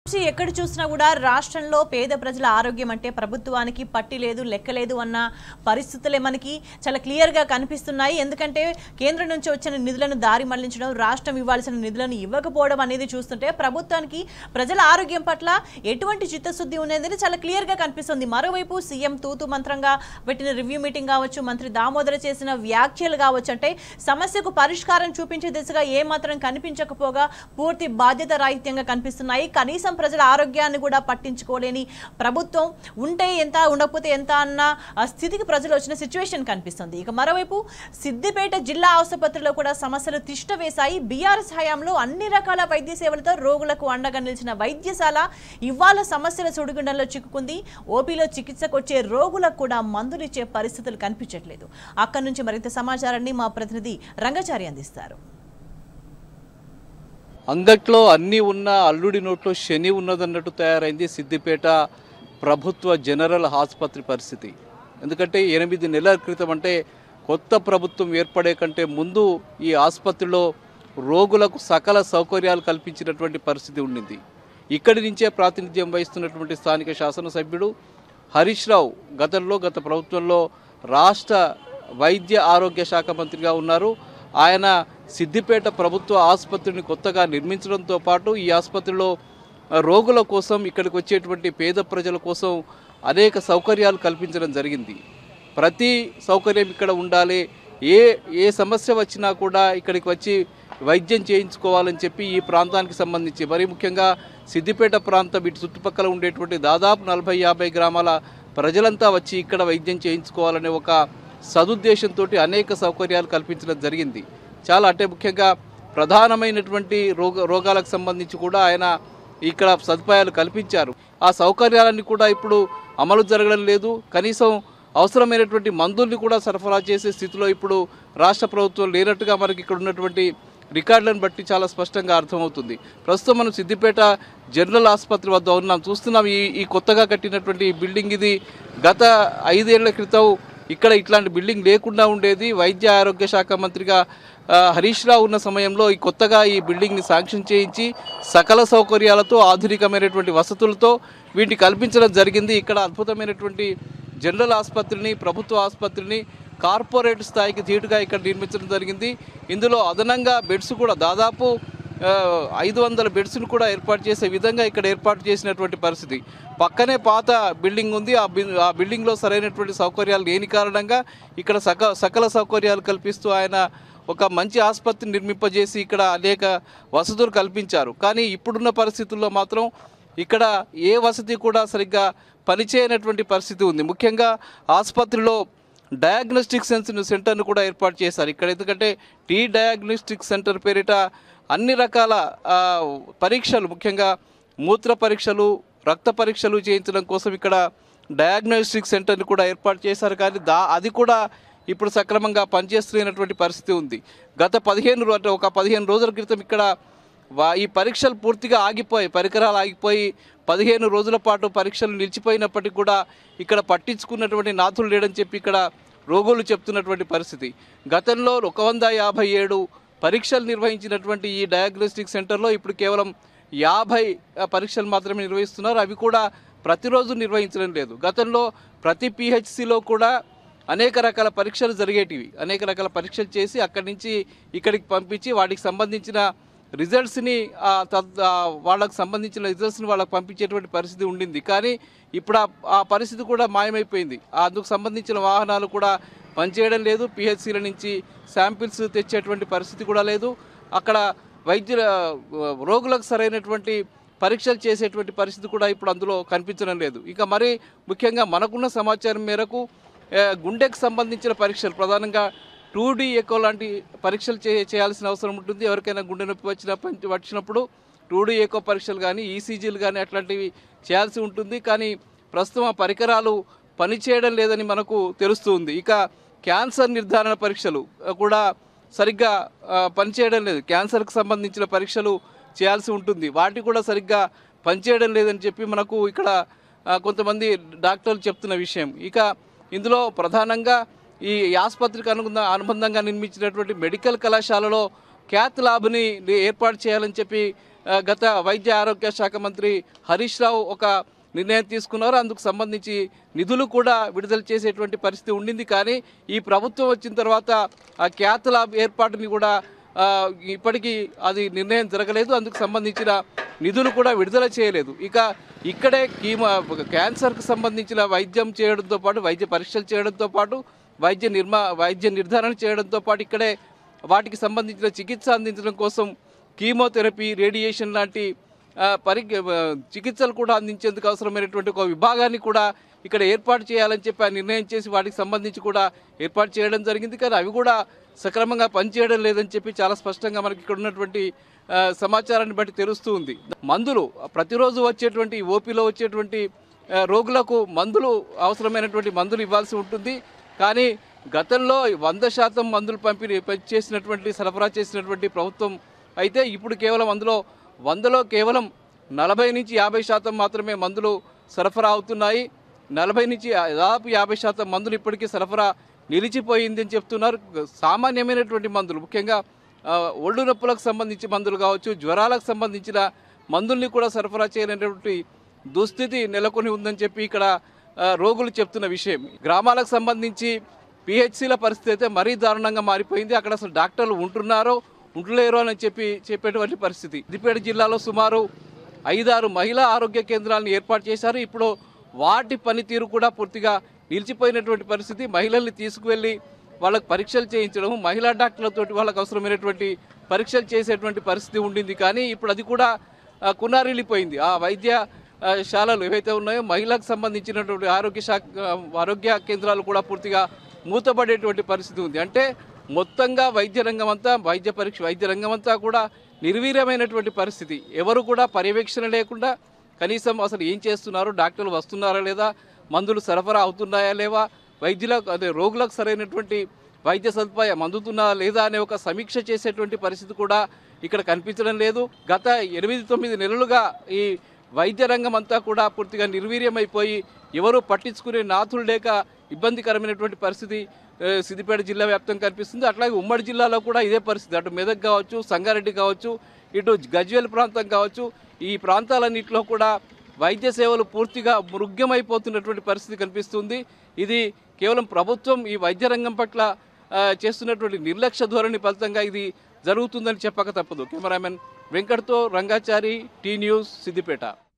నుంచి ఎక్కడ చూసినా కూడా రాష్ట్రంలో పేద ప్రజల ఆరోగ్యం అంటే ప్రభుత్వానికి పట్టి లేదు లెక్క లేదు అన్న పరిస్థితులే మనకి చాలా క్లియర్గా కనిపిస్తున్నాయి ఎందుకంటే కేంద్రం నుంచి వచ్చిన నిధులను దారి మళ్లించడం రాష్ట్రం ఇవ్వాల్సిన నిధులను ఇవ్వకపోవడం అనేది చూస్తుంటే ప్రభుత్వానికి ప్రజల ఆరోగ్యం పట్ల ఎటువంటి చిత్తశుద్ధి ఉన్నదని చాలా క్లియర్గా కనిపిస్తుంది మరోవైపు సీఎం తూతు మంత్రంగా పెట్టిన రివ్యూ మీటింగ్ కావచ్చు మంత్రి దామోదర చేసిన వ్యాఖ్యలు కావచ్చు అంటే సమస్యకు పరిష్కారం చూపించే దిశగా ఏమాత్రం కనిపించకపోగా పూర్తి బాధ్యత రాహిత్యంగా కనిపిస్తున్నాయి కనీసం ప్రజల ఆరోగ్యాన్ని కూడా పట్టించుకోలేని ప్రభుత్వం ఉంటే ఎంత ఉండకపోతే ఎంత అన్న ఆ, స్థితికి ప్రజలు వచ్చిన సిచ్యువేషన్ కనిపిస్తుంది ఇక మరోవైపు సిద్దిపేట జిల్లా ఆసుపత్రిలో కూడా సమస్యలు తిష్ట వేశాయి బీఆర్ఎస్ హయాంలో అన్ని రకాల వైద్య సేవలతో రోగులకు అండగా నిలిచిన వైద్యశాల ఇవాళ సమస్యల సుడిగుండంలో చిక్కుకుంది ఓపీలో చికిత్సకు వచ్చే రోగులకు కూడా మందులు ఇచ్చే పరిస్థితులు కనిపించట్లేదు అక్కడి నుంచి మరింత సమాచారాన్ని మా ప్రతినిధి రంగచారి అందిస్తారు అంగట్లో అన్నీ ఉన్న అల్లుడి నోట్లో శని ఉన్నదన్నట్టు తయారైంది సిద్దిపేట ప్రభుత్వ జనరల్ ఆసుపత్రి పరిస్థితి ఎందుకంటే ఎనిమిది నెలల క్రితం అంటే కొత్త ప్రభుత్వం ఏర్పడే కంటే ముందు ఈ ఆసుపత్రిలో రోగులకు సకల సౌకర్యాలు కల్పించినటువంటి పరిస్థితి ఉండింది ఇక్కడి నుంచే ప్రాతినిధ్యం వహిస్తున్నటువంటి స్థానిక శాసనసభ్యుడు హరీష్ రావు గతంలో గత ప్రభుత్వంలో రాష్ట్ర వైద్య ఆరోగ్య శాఖ మంత్రిగా ఉన్నారు ఆయన సిద్దిపేట ప్రభుత్వ ఆసుపత్రిని కొత్తగా నిర్మించడంతో పాటు ఈ ఆసుపత్రిలో ఆ, రోగుల కోసం ఇక్కడికి వచ్చేటువంటి పేద ప్రజల కోసం అనేక సౌకర్యాలు కల్పించడం జరిగింది ప్రతి సౌకర్యం ఇక్కడ ఉండాలి ఏ ఏ సమస్య వచ్చినా కూడా ఇక్కడికి వచ్చి వైద్యం చేయించుకోవాలని చెప్పి ఈ ప్రాంతానికి సంబంధించి మరి ముఖ్యంగా సిద్దిపేట ప్రాంతం ఇటు చుట్టుపక్కల ఉండేటువంటి దాదాపు నలభై యాభై గ్రామాల ప్రజలంతా వచ్చి ఇక్కడ వైద్యం చేయించుకోవాలనే ఒక సదుద్దేశంతో అనేక సౌకర్యాలు కల్పించడం జరిగింది చాలా అంటే ముఖ్యంగా ప్రధానమైనటువంటి రోగ రోగాలకు సంబంధించి కూడా ఆయన ఇక్కడ సదుపాయాలు కల్పించారు ఆ సౌకర్యాలన్నీ కూడా ఇప్పుడు అమలు జరగడం లేదు కనీసం అవసరమైనటువంటి మందుల్ని కూడా సరఫరా చేసే స్థితిలో ఇప్పుడు రాష్ట్ర ప్రభుత్వం లేనట్టుగా మనకి ఇక్కడ ఉన్నటువంటి రికార్డులను బట్టి చాలా స్పష్టంగా అర్థమవుతుంది ప్రస్తుతం మనం సిద్దిపేట జనరల్ ఆసుపత్రి వద్ద ఉన్నాం చూస్తున్నాం ఈ ఈ కొత్తగా కట్టినటువంటి ఈ బిల్డింగ్ ఇది గత ఐదేళ్ల క్రితం ఇక్కడ ఇట్లాంటి బిల్డింగ్ లేకుండా ఉండేది వైద్య ఆరోగ్య శాఖ మంత్రిగా ఆ, హరీష్ రావు ఉన్న సమయంలో ఈ కొత్తగా ఈ బిల్డింగ్ని శాంక్షన్ చేయించి సకల సౌకర్యాలతో ఆధునికమైనటువంటి వసతులతో వీటిని కల్పించడం జరిగింది ఇక్కడ అద్భుతమైనటువంటి జనరల్ ఆసుపత్రిని ప్రభుత్వ ఆసుపత్రిని కార్పొరేట్ స్థాయికి ధీటుగా ఇక్కడ నిర్మించడం జరిగింది ఇందులో అదనంగా బెడ్స్ కూడా దాదాపు ఆ, ఐదు వందల బెడ్స్ను కూడా ఏర్పాటు చేసే విధంగా ఇక్కడ ఏర్పాటు చేసినటువంటి పరిస్థితి పక్కనే పాత బిల్డింగ్ ఉంది ఆ బి ఆ బిల్డింగ్లో సరైనటువంటి సౌకర్యాలు లేని కారణంగా ఇక్కడ సక సకల సౌకర్యాలు కల్పిస్తూ ఆయన ఒక మంచి ఆసుపత్రిని నిర్మింపజేసి ఇక్కడ అనేక వసతులు కల్పించారు కానీ ఇప్పుడున్న పరిస్థితుల్లో మాత్రం ఇక్కడ ఏ వసతి కూడా సరిగ్గా పనిచేయనటువంటి పరిస్థితి ఉంది ముఖ్యంగా ఆసుపత్రిలో డయాగ్నోస్టిక్ సెన్స్ సెంటర్ను కూడా ఏర్పాటు చేశారు ఇక్కడ ఎందుకంటే టీ డయాగ్నోస్టిక్ సెంటర్ పేరిట అన్ని రకాల ఆ, పరీక్షలు ముఖ్యంగా మూత్ర పరీక్షలు రక్త పరీక్షలు చేయించడం కోసం ఇక్కడ డయాగ్నోస్టిక్ సెంటర్ని కూడా ఏర్పాటు చేశారు కానీ దా అది కూడా ఇప్పుడు సక్రమంగా పనిచేస్తున్నటువంటి పరిస్థితి ఉంది గత పదిహేను రో- అంటే ఒక పదిహేను రోజుల క్రితం ఇక్కడ వా- ఈ పరీక్షలు పూర్తిగా ఆగిపోయి పరికరాలు ఆగిపోయి పదిహేను రోజుల పాటు పరీక్షలు నిలిచిపోయినప్పటికీ కూడా ఇక్కడ పట్టించుకున్నటువంటి నాథులు లేడని చెప్పి ఇక్కడ రోగులు చెప్తున్నటువంటి పరిస్థితి గతంలో ఒక వంద యాభై ఏడు పరీక్షలు నిర్వహించినటువంటి ఈ డయాగ్నోస్టిక్ సెంటర్లో ఇప్పుడు కేవలం యాభై ఆ, పరీక్షలు మాత్రమే నిర్వహిస్తున్నారు అవి కూడా ప్రతిరోజు నిర్వహించడం లేదు గతంలో ప్రతి పిహెచ్సిలో కూడా అనేక రకాల పరీక్షలు జరిగేటివి అనేక రకాల పరీక్షలు చేసి అక్కడి నుంచి ఇక్కడికి పంపించి వాటికి సంబంధించిన రిజల్ట్స్ని ఆ, తద్- ఆ, వాళ్ళకి సంబంధించిన రిజల్ట్స్ని వాళ్ళకి పంపించేటువంటి పరిస్థితి ఉండింది కానీ ఇప్పుడు ఆ- ఆ పరిస్థితి కూడా మాయమైపోయింది ఆ అందుకు సంబంధించిన వాహనాలు కూడా పనిచేయడం లేదు పిహెచ్సిల నుంచి శాంపిల్స్ తెచ్చేటువంటి పరిస్థితి కూడా లేదు అక్కడ వైద్యుల ఆ, రోగులకు సరైనటువంటి పరీక్షలు చేసేటువంటి పరిస్థితి కూడా ఇప్పుడు అందులో కనిపించడం లేదు ఇక మరి ముఖ్యంగా మనకున్న సమాచారం మేరకు ఆ, గుండెకు సంబంధించిన పరీక్షలు ప్రధానంగా టూ డి ఎకో లాంటి పరీక్షలు చే చేయాల్సిన అవసరం ఉంటుంది ఎవరికైనా గుండె నొప్పి వచ్చిన వచ్చినప్పుడు టూ డి ఎకో పరీక్షలు కానీ ఈసీజీలు కానీ అట్లాంటివి చేయాల్సి ఉంటుంది కానీ ప్రస్తుతం ఆ పరికరాలు పనిచేయడం లేదని మనకు తెలుస్తుంది ఇక క్యాన్సర్ నిర్ధారణ పరీక్షలు ఆ, కూడా సరిగ్గా ఆ, పనిచేయడం లేదు క్యాన్సర్కి సంబంధించిన పరీక్షలు చేయాల్సి ఉంటుంది వాటి కూడా సరిగ్గా పనిచేయడం లేదని చెప్పి మనకు ఇక్కడ ఆ, కొంతమంది డాక్టర్లు చెప్తున్న విషయం ఇక ఇందులో ప్రధానంగా ఈ ఆసుపత్రికి అనుబంధ అనుబంధంగా నిర్మించినటువంటి మెడికల్ కళాశాలలో క్యాత్ ల్యాబ్ని ఏర్పాటు చేయాలని చెప్పి ఆ, గత వైద్య ఆరోగ్య శాఖ మంత్రి హరీష్ రావు ఒక నిర్ణయం తీసుకున్నారు అందుకు సంబంధించి నిధులు కూడా విడుదల చేసేటువంటి పరిస్థితి ఉండింది కానీ ఈ ప్రభుత్వం వచ్చిన తర్వాత ఆ క్యాత్ ల్యాబ్ ఏర్పాటుని కూడా ఆ, ఇప్పటికీ అది నిర్ణయం జరగలేదు అందుకు సంబంధించిన నిధులు కూడా విడుదల చేయలేదు ఇక ఇక్కడే కీమో క్యాన్సర్కు సంబంధించిన వైద్యం చేయడంతో పాటు వైద్య పరీక్షలు చేయడంతో పాటు వైద్య నిర్మా వైద్య నిర్ధారణ చేయడంతో పాటు ఇక్కడే వాటికి సంబంధించిన చికిత్స అందించడం కోసం కీమోథెరపీ రేడియేషన్ లాంటి ఆ, పరి ఆ, చికిత్సలు కూడా అందించేందుకు అవసరమైనటువంటి ఒక విభాగాన్ని కూడా ఇక్కడ ఏర్పాటు చేయాలని చెప్పి ఆ నిర్ణయం చేసి వాటికి సంబంధించి కూడా ఏర్పాటు చేయడం జరిగింది కానీ అవి కూడా సక్రమంగా పనిచేయడం లేదని చెప్పి చాలా స్పష్టంగా మనకి ఇక్కడ ఉన్నటువంటి ఆ, సమాచారాన్ని బట్టి తెలుస్తూ ఉంది మందులు ప్రతిరోజు వచ్చేటువంటి ఓపీలో వచ్చేటువంటి ఆ, రోగులకు మందులు అవసరమైనటువంటి మందులు ఇవ్వాల్సి ఉంటుంది కానీ గతంలో వంద శాతం మందులు పంపిణీ చేసినటువంటి సరఫరా చేసినటువంటి ప్రభుత్వం అయితే ఇప్పుడు కేవలం అందులో వందలో కేవలం నలభై నుంచి యాభై శాతం మాత్రమే మందులు సరఫరా అవుతున్నాయి నలభై నుంచి దాదాపు యాభై శాతం మందులు ఇప్పటికీ సరఫరా నిలిచిపోయింది అని చెప్తున్నారు సామాన్యమైనటువంటి మందులు ముఖ్యంగా ఆ, ఒళ్ళు నొప్పులకు సంబంధించి మందులు కావచ్చు జ్వరాలకు సంబంధించిన మందుల్ని కూడా సరఫరా చేయలేనటువంటి దుస్థితి నెలకొని ఉందని చెప్పి ఇక్కడ ఆ, రోగులు చెప్తున్న విషయం గ్రామాలకు సంబంధించి పిహెచ్సిల పరిస్థితి అయితే మరీ దారుణంగా మారిపోయింది అక్కడ అసలు డాక్టర్లు ఉంటున్నారో ఉంటలేరు అని చెప్పి చెప్పేటువంటి పరిస్థితి సిద్దిపేట జిల్లాలో సుమారు ఐదారు మహిళా ఆరోగ్య కేంద్రాలను ఏర్పాటు చేశారు ఇప్పుడు వాటి పనితీరు కూడా పూర్తిగా నిలిచిపోయినటువంటి పరిస్థితి మహిళల్ని తీసుకువెళ్ళి వాళ్ళకి పరీక్షలు చేయించడం మహిళా డాక్టర్లతోటి వాళ్ళకి అవసరమైనటువంటి పరీక్షలు చేసేటువంటి పరిస్థితి ఉండింది కానీ ఇప్పుడు అది కూడా ఆ, కునారిల్లిపోయింది ఆ వైద్య ఆ, శాలలు ఏవైతే ఉన్నాయో మహిళలకు సంబంధించినటువంటి ఆరోగ్య శాఖ ఆరోగ్య కేంద్రాలు కూడా పూర్తిగా మూతపడేటువంటి పరిస్థితి ఉంది అంటే మొత్తంగా వైద్య రంగం అంతా వైద్య పరీక్ష వైద్య రంగం అంతా కూడా నిర్వీర్యమైనటువంటి పరిస్థితి ఎవరు కూడా పర్యవేక్షణ లేకుండా కనీసం అసలు ఏం చేస్తున్నారు డాక్టర్లు వస్తున్నారా లేదా మందులు సరఫరా అవుతున్నాయా లేవా వైద్యులకు అదే రోగులకు సరైనటువంటి వైద్య సదుపాయం అందుతున్నా లేదా అనే ఒక సమీక్ష చేసేటువంటి పరిస్థితి కూడా ఇక్కడ కనిపించడం లేదు గత ఎనిమిది తొమ్మిది నెలలుగా ఈ వైద్య రంగం అంతా కూడా పూర్తిగా నిర్వీర్యమైపోయి ఎవరు పట్టించుకునే నాథులు లేక ఇబ్బందికరమైనటువంటి పరిస్థితి ఆ, సిద్దిపేట జిల్లా వ్యాప్తం కనిపిస్తుంది అట్లాగే ఉమ్మడి జిల్లాలో కూడా ఇదే పరిస్థితి అటు మెదక్ కావచ్చు సంగారెడ్డి కావచ్చు ఇటు గజ్వేల్ ప్రాంతం కావచ్చు ఈ ప్రాంతాలన్నింటిలో కూడా వైద్య సేవలు పూర్తిగా మృగ్యమైపోతున్నటువంటి పరిస్థితి కనిపిస్తుంది ఇది కేవలం ప్రభుత్వం ఈ వైద్య రంగం పట్ల ఆ, చేస్తున్నటువంటి నిర్లక్ష్య ధోరణి ఫలితంగా ఇది జరుగుతుందని చెప్పక తప్పదు కెమెరామెన్ వెంకట్తో రంగాచారి టీ న్యూస్ సిద్దిపేట